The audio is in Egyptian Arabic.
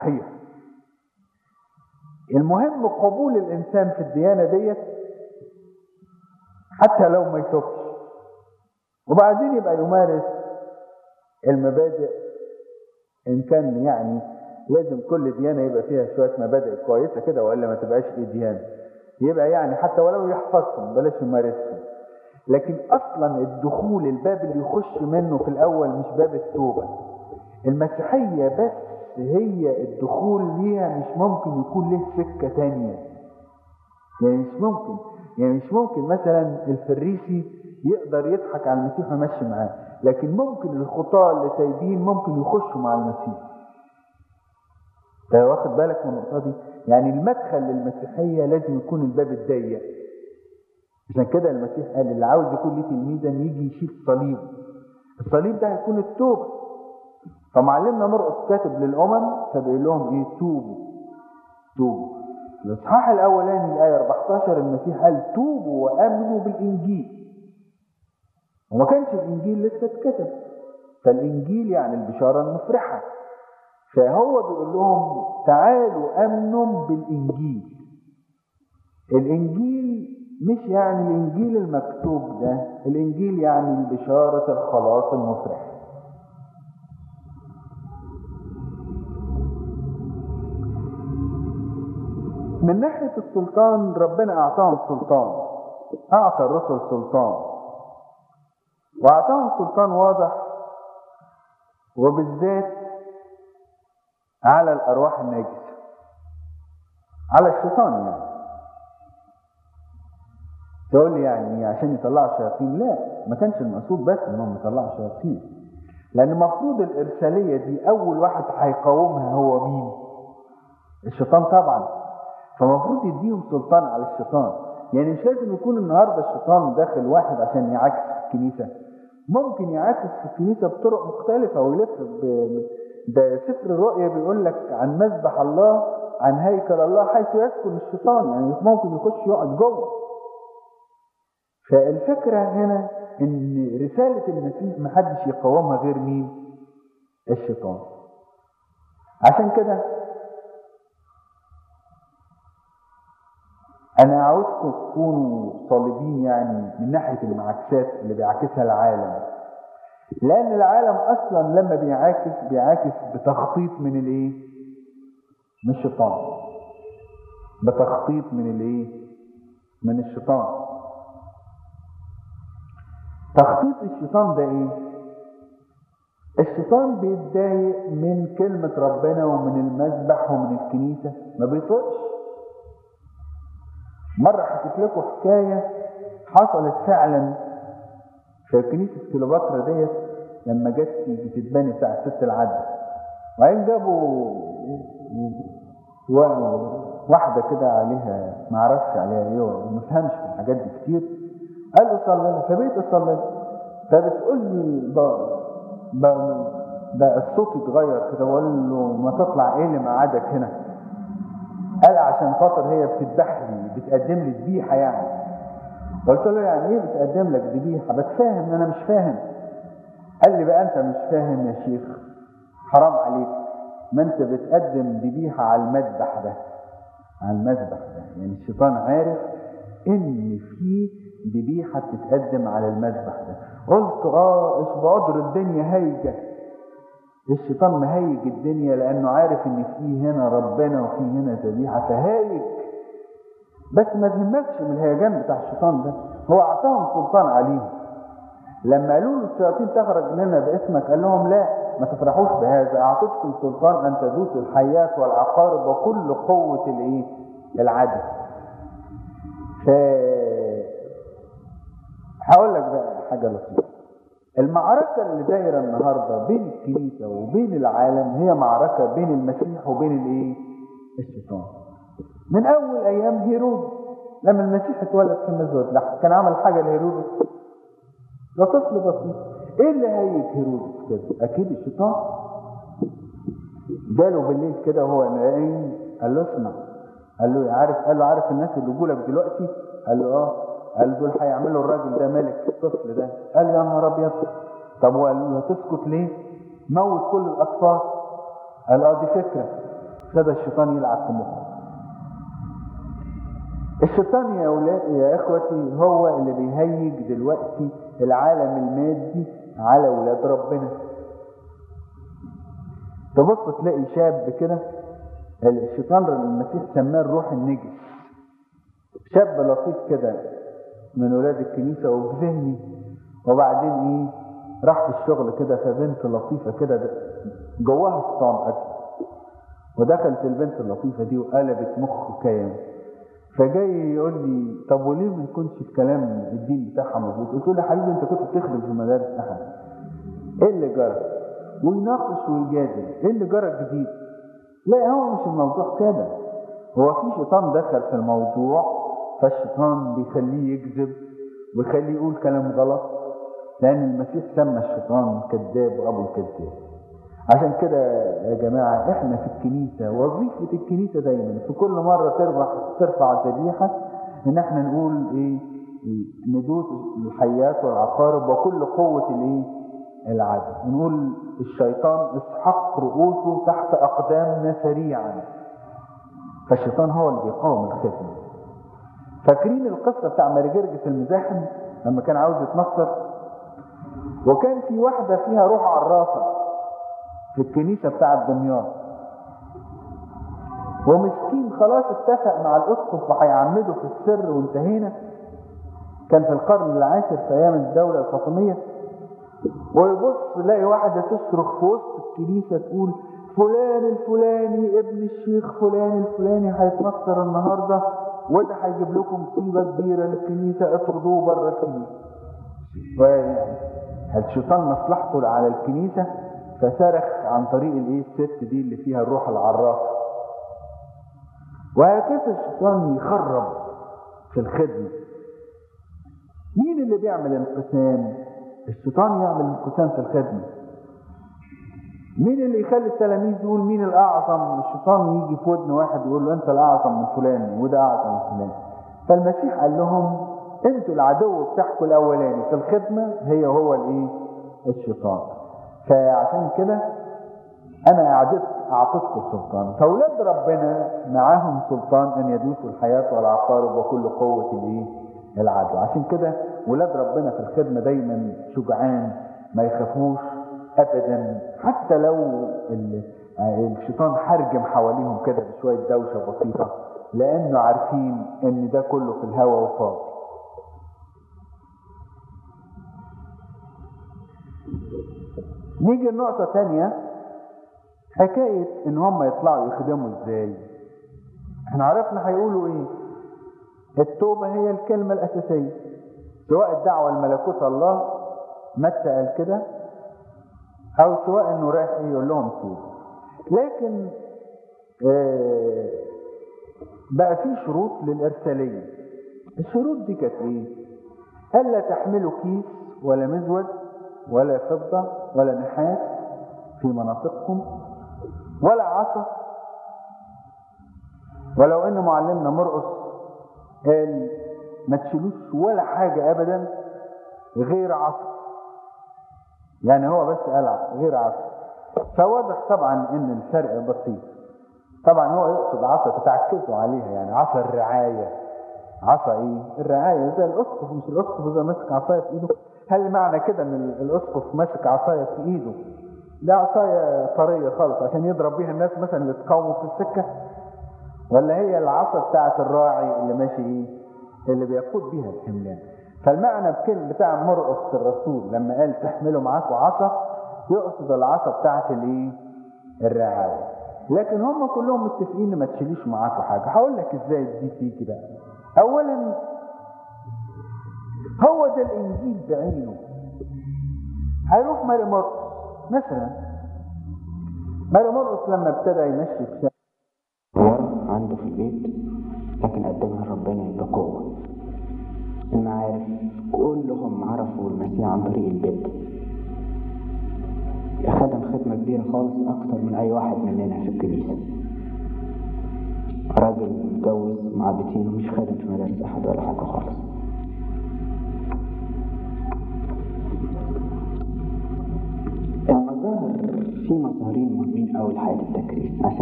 هي المهم قبول الانسان في الديانه ديت حتى لو ما يتوبش وبعدين يبقى يمارس المبادئ ان كان يعني لازم كل ديانه يبقى فيها شويه مبادئ كويسه كده والا ما تبقاش ايه ديانه يبقى يعني حتى ولو يحفظهم بلاش يمارسهم لكن اصلا الدخول الباب اللي يخش منه في الاول مش باب التوبه المسيحيه بس هي الدخول ليها مش ممكن يكون له سكه تانية يعني مش ممكن يعني مش ممكن مثلا الفريسي يقدر يضحك على المسيح ويمشي معاه لكن ممكن الخطاة اللي تايبين ممكن يخشوا مع المسيح انت واخد بالك من النقطه دي يعني المدخل للمسيحيه لازم يكون الباب الضيق عشان كده المسيح قال اللي عاوز يكون ليه تلميذا يجي يشيل صليب الصليب ده هيكون التوبه فمعلمنا مرقس كاتب للامم فبيقول لهم ايه توبوا توبوا الاصحاح الاولاني الايه 14 المسيح قال توبوا وامنوا بالانجيل وما كانش الانجيل لسه اتكتب فالانجيل يعني البشاره المفرحه فهو بيقول لهم تعالوا امنوا بالانجيل الانجيل مش يعني الانجيل المكتوب ده الانجيل يعني البشاره الخلاص المفرح من ناحيه السلطان ربنا اعطاهم سلطان اعطى الرسل سلطان واعطاهم سلطان واضح وبالذات على الارواح الناجسه على الشيطان يعني تقول لي يعني عشان يطلعوا الشياطين لا ما كانش المقصود بس انهم يطلعوا شياطين لان المفروض الارساليه دي اول واحد هيقاومها هو مين الشيطان طبعا فالمفروض يديهم سلطان على الشيطان يعني مش لازم يكون النهارده الشيطان داخل واحد عشان يعاكس في الكنيسه ممكن يعاكس في الكنيسه بطرق مختلفه ويلف ب... ده سفر الرؤيا بيقول لك عن مذبح الله عن هيكل الله حيث يسكن الشيطان يعني ممكن يخش يقعد جوه فالفكرة هنا ان رسالة المسيح محدش يقاومها غير مين الشيطان عشان كده انا عاوزكم تكونوا طالبين يعني من ناحية المعاكسات اللي بيعاكسها العالم لان العالم اصلا لما بيعاكس بيعاكس بتخطيط من الايه من الشيطان بتخطيط من الايه من الشيطان تخطيط الشيطان ده ايه الشيطان بيتضايق من كلمة ربنا ومن المذبح ومن الكنيسة ما بيطقش مرة حكيت لكم حكاية حصلت فعلا في كنيسة كليوباترا ديت لما جت بتتبني بتاع الست العدل وبعدين جابوا واحدة كده عليها ما اعرفش عليها ايه وما فهمش في الحاجات دي كتير قال له صلي لها فبقيت اصلي فبتقول لي بقى بقى الصوت اتغير كده بقول له ما تطلع ايه اللي مقعدك هنا قال عشان خاطر هي بتذبح لي بتقدم لي ذبيحه يعني قلت له يعني ايه بتقدم لك ذبيحه بتفاهم ان انا مش فاهم قال لي بقى انت مش فاهم يا شيخ حرام عليك ما انت بتقدم ذبيحه على المذبح ده على المذبح ده يعني الشيطان عارف ان في ذبيحه بتتقدم على المذبح ده قلت اه ايش بقدر الدنيا هايجه الشيطان مهيج الدنيا لانه عارف ان في هنا ربنا وفي هنا ذبيحه فهايج بس ما تهمكش من الهيجان بتاع الشيطان ده هو اعطاهم سلطان عليهم لما قالوا له الشياطين تخرج لنا باسمك قال لهم لا ما تفرحوش بهذا اعطيتكم سلطان ان تدوسوا الحيات والعقارب وكل قوه الايه العدل ف هقول لك بقى حاجه لطيفه المعركة اللي دايرة النهاردة بين الكنيسة وبين العالم هي معركة بين المسيح وبين الايه؟ الشيطان. من أول أيام هيرود لما المسيح اتولد في مزود لحم كان عمل حاجة لهيرودس ده طفل بسيط. إيه اللي هيج هيرودس كده؟ أكيد الشيطان. جاله بالليل كده وهو نايم قال له اسمع قال له عارف قال له عارف الناس اللي جولك دلوقتي؟ قال له اه قال دول هيعملوا الراجل ده ملك الطفل ده قال يا نهار ابيض طب وقال له هتسكت ليه موت كل الاطفال قال اه دي فكره ابتدى الشيطان يلعب في مخه الشيطان يا أولاد يا إخوتي هو اللي بيهيج دلوقتي العالم المادي على ولاد ربنا تبص تلاقي شاب كده الشيطان المسيح سماه الروح النجس شاب لطيف كده من ولاد الكنيسة وبذهني وبعدين ايه راح في الشغل كده فبنت لطيفة كده جواها شيطان أكل ودخلت البنت اللطيفة دي وقلبت مخه كيان فجاي يقول لي طب وليه ما يكونش الكلام الدين بتاعها موجود؟ قلت له يا حبيبي انت كنت بتخدم في مدارس احد ايه اللي جرى؟ ويناقش ويجادل ايه اللي جرى جديد؟ لا هو مش الموضوع كده هو في شيطان دخل في الموضوع فالشيطان بيخليه يكذب ويخليه يقول كلام غلط لان المسيح سمى الشيطان كذاب وابو الكذاب عشان كده يا جماعة احنا في الكنيسة وظيفة الكنيسة دايما في كل مرة ترفع ترفع ذبيحة ان احنا نقول ايه ندوس الحيات والعقارب وكل قوة الايه العدل ونقول الشيطان اسحق رؤوسه تحت اقدامنا سريعا فالشيطان هو اللي بيقاوم الخدمة فاكرين القصة بتاع ماري جرجس المزاحم لما كان عاوز يتنصر وكان في واحدة فيها روح عرافة في الكنيسة بتاعة دمياط ومسكين خلاص اتفق مع الاسقف وهيعمده في السر وانتهينا كان في القرن العاشر في ايام الدولة الفاطمية ويبص يلاقي واحدة تصرخ في وسط الكنيسة تقول فلان الفلاني ابن الشيخ فلان الفلاني هيتنصر النهارده وده هيجيب لكم مصيبة كبيرة للكنيسة اطردوه بره الكنيسة. الشيطان مصلحته على الكنيسة فصرخ عن طريق الايه الست دي اللي فيها الروح العرافة. وهكذا الشيطان يخرب في الخدمة. مين اللي بيعمل انقسام؟ الشيطان يعمل انقسام في الخدمة. مين اللي يخلي التلاميذ يقول مين الاعظم الشيطان يجي في ودن واحد يقول له انت الاعظم من فلان وده اعظم من فلان فالمسيح قال لهم انتوا العدو بتاعكم الاولاني في الخدمه هي هو الايه الشيطان فعشان كده انا اعددت اعطيتكم سلطان فاولاد ربنا معاهم سلطان ان يدوسوا الحياه والعقارب وكل قوه الايه العدو عشان كده ولاد ربنا في الخدمه دايما شجعان ما يخافوش ابدا حتى لو الشيطان حرجم حواليهم كده بشويه دوشه بسيطه لانه عارفين ان ده كله في الهوا وفاضي نيجي لنقطة تانية حكاية ان هم يطلعوا يخدموا ازاي احنا عرفنا هيقولوا ايه التوبة هي الكلمة الاساسية سواء الدعوة لملكوت الله متى قال كده او سواء انه رايح يقول لهم توب لكن آه بقى في شروط للارساليه الشروط دي كانت ايه الا تحملوا كيس ولا مزود ولا فضه ولا نحاس في مناطقكم ولا عصا ولو ان معلمنا مرقص قال ما تشيلوش ولا حاجه ابدا غير عصا يعني هو بس قال غير عصا فواضح طبعا ان الفرق بسيط طبعا هو يقصد عصا تتعكزوا عليها يعني عصا الرعاية عصا ايه الرعاية زي الاسقف مش الاسقف يبقى ماسك عصاية في ايده هل معنى كده ان الاسقف ماسك عصاية في ايده ده عصاية طرية خالص عشان يضرب بيها الناس مثلا اللي تقاوموا في السكة ولا هي العصا بتاعة الراعي اللي ماشي ايه اللي بيقود بيها الحملان فالمعنى بكلمة بتاع مرقص الرسول لما قال تحملوا معاكم عصا يقصد العصا بتاعت الايه الرعاية لكن هم كلهم متفقين ما تشيليش معاكم حاجة هقول لك ازاي دي تيجي بقى اولا هو ده الانجيل بعينه هيروح ماري مرقص مثلا ماري مرقص لما ابتدى يمشي في عنده في البيت لكن قدمها لربنا بقوه المعارف كلهم عرفوا المسيح عن طريق البيت خدم خدمة كبيرة خالص أكتر من أي واحد مننا في الكنيسة راجل متجوز مع بيتين ومش خادم في مدارس أحد ولا حاجة خالص المظاهر في مظاهرين مهمين أوي لحياة التكريس عشان